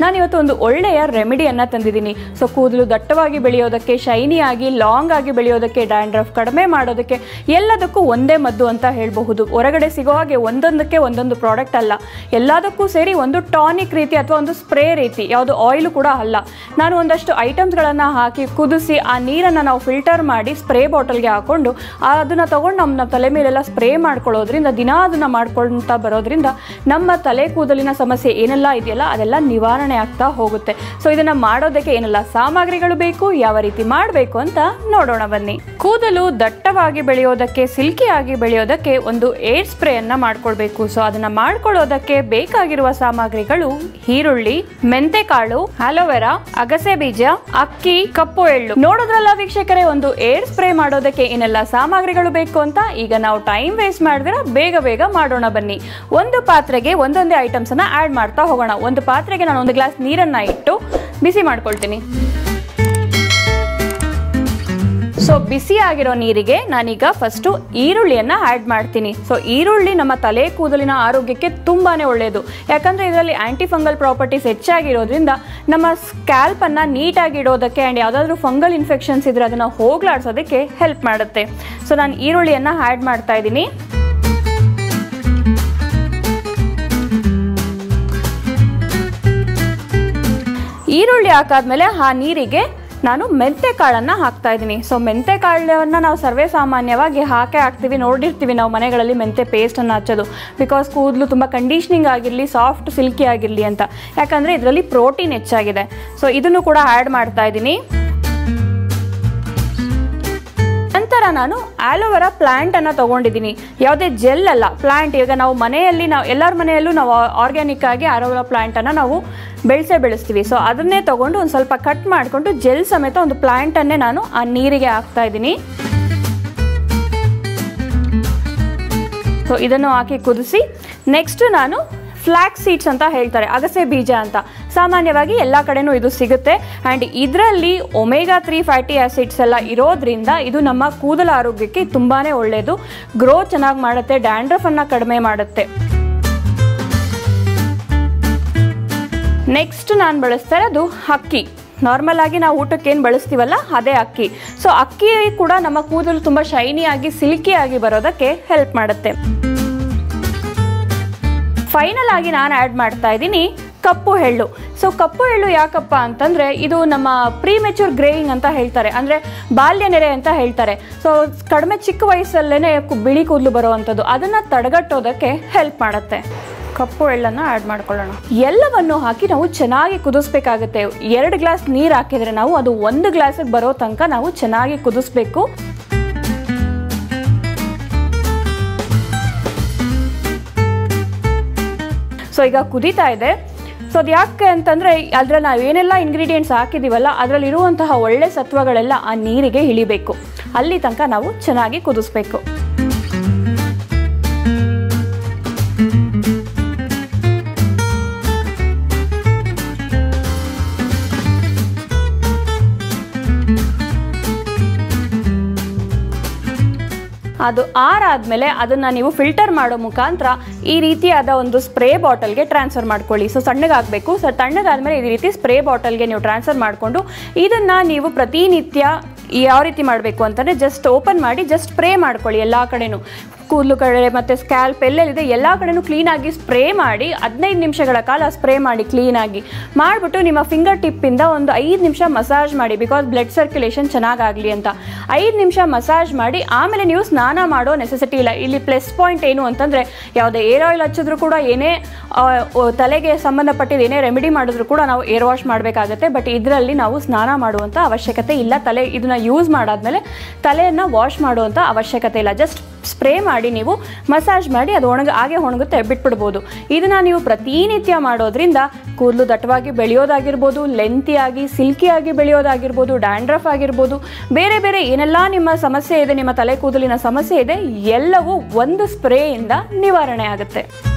ನಾನು ಇವತ್ತು ಒಂದು ಒಳ್ಳೆಯ ರೆಮಿಡಿಯನ್ನು ತಂದಿದ್ದೀನಿ ಸೊ ಕೂದಲು ದಟ್ಟವಾಗಿ ಬೆಳೆಯೋದಕ್ಕೆ ಶೈನಿ ಆಗಿ ಲಾಂಗ್ ಆಗಿ ಬೆಳೆಯೋದಕ್ಕೆ ಡ್ಯಾಂಡ್ರಫ್ ಕಡಿಮೆ ಮಾಡೋದಕ್ಕೆ ಎಲ್ಲದಕ್ಕೂ ಒಂದೇ ಮದ್ದು ಅಂತ ಹೇಳಬಹುದು ಹೊರಗಡೆ ಸಿಗೋ ಹಾಗೆ ಒಂದೊಂದಕ್ಕೆ ಒಂದೊಂದು ಪ್ರಾಡಕ್ಟ್ ಅಲ್ಲ ಎಲ್ಲದಕ್ಕೂ ಸೇರಿ ಒಂದು ಟಾನಿಕ್ ರೀತಿ ಅಥವಾ ಒಂದು ಸ್ಪ್ರೇ ರೀತಿ ಯಾವುದು ಆಯಿಲು ಕೂಡ ಅಲ್ಲ ನಾನು ಒಂದಷ್ಟು ಐಟಮ್ಸ್ಗಳನ್ನು ಹಾಕಿ ಕುದಿಸಿ ಆ ನೀರನ್ನು ನಾವು ಫಿಲ್ಟರ್ ಮಾಡಿ ಸ್ಪ್ರೇ ಬಾಟಲ್ಗೆ ಹಾಕೊಂಡು ಅದನ್ನು ತೊಗೊಂಡು ನಮ್ಮ ತಲೆ ಮೇಲೆಲ್ಲ ಸ್ಪ್ರೇ ಮಾಡ್ಕೊಳ್ಳೋದ್ರಿಂದ ದಿನ ಅದನ್ನು ಮಾಡ್ಕೊಳ್ತಾ ಬರೋದ್ರಿಂದ ನಮ್ಮ ತಲೆ ಕೂದಲಿನ ಸಮಸ್ಯೆ ಏನೆಲ್ಲ ಇದೆಯಲ್ಲ ಅದೆಲ್ಲ ನಿವಾರಣೆ ಆಗ್ತಾ ಹೋಗುತ್ತೆ ಸೊ ಇದನ್ನು ಮಾಡೋದಕ್ಕೆ ಏನೆಲ್ಲ ಸಾಮಗ್ರಿಗಳು ಬೇಕು ಯಾವ ರೀತಿ ಮಾಡಬೇಕು ಅಂತ ನೋಡೋಣ ಬನ್ನಿ ಕೂದಲು ದಟ್ಟವಾಗಿ ಬೆಳೆಯೋದಕ್ಕೆ ಸಿಲ್ಕಿಯಾಗಿ ಬೆಳೆಯೋದಕ್ಕೆ ಒಂದು ಏರ್ ಸ್ಪ್ರೇಯನ್ನು ಮಾಡ್ಕೊಳ್ಬೇಕು ಸೊ ಅದನ್ನು ಮಾಡ್ಕೊಳ್ಳೋದಕ್ಕೆ ಬೇಕಾಗಿರುವ ಸಾಮಗ್ರಿಗಳು ಈರುಳ್ಳಿ ಮೆಂತೆಕಾಳು ಆಲೋವೆರಾ ಅಗಸೆ ಬೀಜ ಅಕ್ಕಿ ಕಪ್ಪು ಎಳ್ಳು ನೋಡಿದ್ರಲ್ಲ ವೀಕ್ಷಕರೇ ಒಂದು ಏರ್ ಸ್ಪ್ರೇ ಮಾಡೋದಕ್ಕೆ ಏನೆಲ್ಲ ಸಾಮಗ್ರಿಗಳು ಬೇಕು ಅಂತ ಈಗ ನಾವು ಟೈಮ್ ವೇಸ್ಟ್ ಮಾಡಿದ್ರೆ ಬೇಗ ಬೇಗ ಮಾಡೋಣ ಬನ್ನಿ ಒಂದು ಪಾತ್ರೆಗೆ ಒಂದೊಂದೇ ಐಟಮ್ಸ್ ಅನ್ನ ಆಡ್ ಮಾಡ್ತಾ ಹೋಗೋಣ ಒಂದು ಪಾತ್ರೆಗೆ ನಾನು ಒಂದು ಗ್ಲಾಸ್ ನೀರನ್ನ ಇಟ್ಟು ಬಿಸಿ ಮಾಡ್ಕೊಳ್ತೀನಿ ಸೊ ಬಿಸಿ ಆಗಿರೋ ನೀರಿಗೆ ನಾನೀಗ ಫಸ್ಟು ಈರುಳ್ಳಿಯನ್ನು ಆ್ಯಡ್ ಮಾಡ್ತೀನಿ ಸೊ ಈರುಳ್ಳಿ ನಮ್ಮ ತಲೆ ಕೂದಲಿನ ಆರೋಗ್ಯಕ್ಕೆ ತುಂಬಾ ಒಳ್ಳೆಯದು ಯಾಕಂದರೆ ಇದರಲ್ಲಿ ಆ್ಯಂಟಿ ಫಂಗಲ್ ಪ್ರಾಪರ್ಟೀಸ್ ಹೆಚ್ಚಾಗಿರೋದ್ರಿಂದ ನಮ್ಮ ಸ್ಕ್ಯಾಲ್ಪನ್ನು ನೀಟಾಗಿ ಇಡೋದಕ್ಕೆ ಆ್ಯಂಡ್ ಯಾವುದಾದ್ರೂ ಫಂಗಲ್ ಇನ್ಫೆಕ್ಷನ್ಸ್ ಇದ್ದರೆ ಅದನ್ನು ಹೋಗ್ಲಾಡ್ಸೋದಕ್ಕೆ ಹೆಲ್ಪ್ ಮಾಡುತ್ತೆ ಸೊ ನಾನು ಈರುಳ್ಳಿಯನ್ನು ಆ್ಯಡ್ ಮಾಡ್ತಾ ಇದ್ದೀನಿ ಈರುಳ್ಳಿ ಹಾಕಾದ್ಮೇಲೆ ಆ ನೀರಿಗೆ ನಾನು ಮೆಂತೆ ಕಾಳನ್ನು ಹಾಕ್ತಾ ಇದ್ದೀನಿ ಸೊ ಮೆಂತೆ ಕಾಳನ್ನು ನಾವು ಸರ್ವೇ ಸಾಮಾನ್ಯವಾಗಿ ಹಾಕೇ ಹಾಕ್ತೀವಿ ನೋಡಿರ್ತೀವಿ ನಾವು ಮನೆಗಳಲ್ಲಿ ಮೆಂತೆ ಪೇಸ್ಟನ್ನು ಹಚ್ಚೋದು ಬಿಕಾಸ್ ಕೂದಲು ತುಂಬ ಕಂಡೀಷ್ನಿಂಗ್ ಆಗಿರಲಿ ಸಾಫ್ಟ್ ಸಿಲ್ಕಿ ಆಗಿರಲಿ ಅಂತ ಯಾಕಂದರೆ ಇದರಲ್ಲಿ ಪ್ರೋಟೀನ್ ಹೆಚ್ಚಾಗಿದೆ ಸೊ ಇದನ್ನು ಕೂಡ ಆ್ಯಡ್ ಮಾಡ್ತಾ ಇದ್ದೀನಿ ನಂತರ ನಾನು ಆಲೋವೆರಾ ಪ್ಲಾಂಟ್ ಅನ್ನ ತಗೊಂಡಿದ್ದೀನಿ ಯಾವುದೇ ಜೆಲ್ ಅಲ್ಲ ಪ್ಲಾಂಟ್ ಈಗ ನಾವು ಮನೆಯಲ್ಲಿ ನಾವು ಎಲ್ಲರ ಮನೆಯಲ್ಲೂ ನಾವು ಆರ್ಗ್ಯಾನಿಕ್ ಆಗಿ ಆಲೋವೆರಾ ಪ್ಲಾಂಟ್ ಅನ್ನ ನಾವು ಬೆಳೆಸೇ ಬೆಳೆಸ್ತೀವಿ ಸೊ ಅದನ್ನೇ ತಗೊಂಡು ಒಂದು ಸ್ವಲ್ಪ ಕಟ್ ಮಾಡಿಕೊಂಡು ಜೆಲ್ ಸಮೇತ ಒಂದು ಪ್ಲಾಂಟ್ ಅನ್ನೇ ನಾನು ಆ ನೀರಿಗೆ ಹಾಕ್ತಾ ಇದ್ದೀನಿ ಸೊ ಇದನ್ನು ಹಾಕಿ ಕುದಿಸಿ ನೆಕ್ಸ್ಟ್ ನಾನು ಫ್ಲ್ಯಾಕ್ ಸೀಡ್ಸ್ ಅಂತ ಹೇಳ್ತಾರೆ ಅಗಸೆ ಬೀಜ ಅಂತ ಸಾಮಾನ್ಯವಾಗಿ ಎಲ್ಲ ಕಡೆನೂ ಇದು ಸಿಗುತ್ತೆ ಆ್ಯಂಡ್ ಇದರಲ್ಲಿ ಒಮೆಗಾ ತ್ರೀ ಫ್ಯಾಟಿ ಆ್ಯಸಿಡ್ಸ್ ಎಲ್ಲ ಇರೋದ್ರಿಂದ ಇದು ನಮ್ಮ ಕೂದಲ ಆರೋಗ್ಯಕ್ಕೆ ತುಂಬಾ ಒಳ್ಳೆಯದು ಗ್ರೋ ಚೆನ್ನಾಗಿ ಮಾಡುತ್ತೆ ಡ್ಯಾಂಡ್ರಫನ್ನು ಕಡಿಮೆ ಮಾಡುತ್ತೆ ನೆಕ್ಸ್ಟ್ ನಾನು ಬಳಸ್ತಾ ಇರೋದು ಅಕ್ಕಿ ನಾರ್ಮಲ್ ಆಗಿ ನಾವು ಊಟಕ್ಕೆ ಏನು ಬಳಸ್ತೀವಲ್ಲ ಅದೇ ಅಕ್ಕಿ ಸೊ ಅಕ್ಕಿ ಕೂಡ ನಮ್ಮ ಕೂದಲು ತುಂಬ ಶೈನಿಯಾಗಿ ಸಿಲ್ಕಿಯಾಗಿ ಬರೋದಕ್ಕೆ ಹೆಲ್ಪ್ ಮಾಡುತ್ತೆ ಫೈನಲ್ ಆಗಿ ನಾನು ಆ್ಯಡ್ ಮಾಡ್ತಾ ಇದ್ದೀನಿ ಕಪ್ಪು ಎಳ್ಳು ಸೊ ಕಪ್ಪು ಎಳ್ಳು ಯಾಕಪ್ಪ ಅಂತಂದರೆ ಇದು ನಮ್ಮ ಪ್ರೀಮೆಚೂರ್ ಗ್ರೇಯಿಂಗ್ ಅಂತ ಹೇಳ್ತಾರೆ ಅಂದರೆ ಬಾಲ್ಯ ನೆರೆ ಅಂತ ಹೇಳ್ತಾರೆ ಸೊ ಕಡಿಮೆ ಚಿಕ್ಕ ವಯಸ್ಸಲ್ಲೇ ಬಿಳಿ ಕೂದಲು ಬರುವಂಥದ್ದು ಅದನ್ನು ತಡೆಗಟ್ಟೋದಕ್ಕೆ ಹೆಲ್ಪ್ ಮಾಡುತ್ತೆ ಕಪ್ಪು ಎಳ್ಳನ್ನು ಆ್ಯಡ್ ಮಾಡ್ಕೊಳ್ಳೋಣ ಎಲ್ಲವನ್ನು ಹಾಕಿ ನಾವು ಚೆನ್ನಾಗಿ ಕುದಿಸ್ಬೇಕಾಗುತ್ತೆ ಎರಡು ಗ್ಲಾಸ್ ನೀರು ಹಾಕಿದರೆ ನಾವು ಅದು ಒಂದು ಗ್ಲಾಸಿಗೆ ಬರೋ ತನಕ ನಾವು ಚೆನ್ನಾಗಿ ಕುದಿಸ್ಬೇಕು ಸೊ ಈಗ ಕುದೀತಾ ಇದೆ ಸೊ ಅದು ಯಾಕೆ ಅಂತಂದರೆ ಅದ್ರಲ್ಲಿ ನಾವು ಏನೆಲ್ಲ ಇಂಗ್ರೀಡಿಯೆಂಟ್ಸ್ ಹಾಕಿದ್ದೀವಲ್ಲ ಅದರಲ್ಲಿ ಇರುವಂತಹ ಒಳ್ಳೆ ಸತ್ವಗಳೆಲ್ಲ ಆ ನೀರಿಗೆ ಇಳಿಬೇಕು ಅಲ್ಲಿ ತನಕ ನಾವು ಚೆನ್ನಾಗಿ ಕುದಿಸ್ಬೇಕು ಅದು ಆರಾದಮೇಲೆ ಅದನ್ನು ನೀವು ಫಿಲ್ಟರ್ ಮಾಡೋ ಮುಖಾಂತರ ಈ ರೀತಿಯಾದ ಒಂದು ಸ್ಪ್ರೇ ಬಾಟಲ್ಗೆ ಟ್ರಾನ್ಸ್ಫರ್ ಮಾಡ್ಕೊಳ್ಳಿ ಸೊ ಸಣ್ಣಗಾಗಬೇಕು ಸೊ ತಣ್ಣಗಾದ್ಮೇಲೆ ಈ ರೀತಿ ಸ್ಪ್ರೇ ಬಾಟಲ್ಗೆ ನೀವು ಟ್ರಾನ್ಸ್ಫರ್ ಮಾಡಿಕೊಂಡು ಇದನ್ನು ನೀವು ಪ್ರತಿನಿತ್ಯ ಯಾವ ರೀತಿ ಮಾಡಬೇಕು ಅಂತಂದರೆ ಜಸ್ಟ್ ಓಪನ್ ಮಾಡಿ ಜಸ್ಟ್ ಸ್ಪ್ರೇ ಮಾಡ್ಕೊಳ್ಳಿ ಎಲ್ಲ ಕಡೆನೂ ಕೂದಲು ಕಡೆ ಮತ್ತು ಸ್ಕ್ಯಾಲ್ಪ್ ಎಲ್ಲೆಲ್ಲಿದೆ ಎಲ್ಲ ಕಡೆನೂ ಕ್ಲೀನಾಗಿ ಸ್ಪ್ರೇ ಮಾಡಿ ಹದಿನೈದು ನಿಮಿಷಗಳ ಕಾಲ ಸ್ಪ್ರೇ ಮಾಡಿ ಕ್ಲೀನಾಗಿ ಮಾಡಿಬಿಟ್ಟು ನಿಮ್ಮ ಫಿಂಗರ್ ಟಿಪ್ಪಿಂದ ಒಂದು ಐದು ನಿಮಿಷ ಮಸಾಜ್ ಮಾಡಿ ಬಿಕಾಸ್ ಬ್ಲಡ್ ಸರ್ಕ್ಯುಲೇಷನ್ ಚೆನ್ನಾಗಾಗಲಿ ಅಂತ ಐದು ನಿಮಿಷ ಮಸಾಜ್ ಮಾಡಿ ಆಮೇಲೆ ನೀವು ಸ್ನಾನ ಮಾಡೋ ನೆಸೆಸಿಟಿ ಇಲ್ಲ ಇಲ್ಲಿ ಪ್ಲಸ್ ಪಾಯಿಂಟ್ ಏನು ಅಂತಂದರೆ ಯಾವುದೇ ಏರ್ ಆಯಿಲ್ ಹಚ್ಚಿದ್ರು ಕೂಡ ಏನೇ ಆ, ಓ, ತಲೆಗೆ ಸಂಬಂಧಪಟ್ಟಿದ್ದು ಏನೇ ರೆಮಿಡಿ ಮಾಡಿದ್ರು ಕೂಡ ನಾವು ಏರ್ ವಾಶ್ ಮಾಡಬೇಕಾಗತ್ತೆ ಬಟ್ ಇದರಲ್ಲಿ ನಾವು ಸ್ನಾನ ಮಾಡುವಂಥ ಅವಶ್ಯಕತೆ ಇಲ್ಲ ತಲೆ ಇದನ್ನ ಯೂಸ್ ಮಾಡಾದ್ಮೇಲೆ ತಲೆಯನ್ನು ವಾಶ್ ಮಾಡುವಂಥ ಅವಶ್ಯಕತೆ ಇಲ್ಲ ಜಸ್ಟ್ ಸ್ಪ್ರೇ ಮಾಡಿ ನೀವು ಮಸಾಜ್ ಮಾಡಿ ಅದು ಒಣಗ ಹಾಗೆ ಒಣಗುತ್ತೆ ಬಿಟ್ಬಿಡ್ಬೋದು ಇದನ್ನು ನೀವು ಪ್ರತಿನಿತ್ಯ ಮಾಡೋದ್ರಿಂದ ಕೂದಲು ದಟ್ಟವಾಗಿ ಬೆಳೆಯೋದಾಗಿರ್ಬೋದು ಲೆಂತಿಯಾಗಿ ಸಿಲ್ಕಿಯಾಗಿ ಬೆಳೆಯೋದಾಗಿರ್ಬೋದು ಡ್ಯಾಂಡ್ರಫ್ ಆಗಿರ್ಬೋದು ಬೇರೆ ಬೇರೆ ಏನೆಲ್ಲ ನಿಮ್ಮ ಸಮಸ್ಯೆ ಇದೆ ನಿಮ್ಮ ತಲೆ ಕೂದಲಿನ ಸಮಸ್ಯೆ ಇದೆ ಎಲ್ಲವೂ ಒಂದು ಸ್ಪ್ರೇಯಿಂದ ನಿವಾರಣೆ ಆಗುತ್ತೆ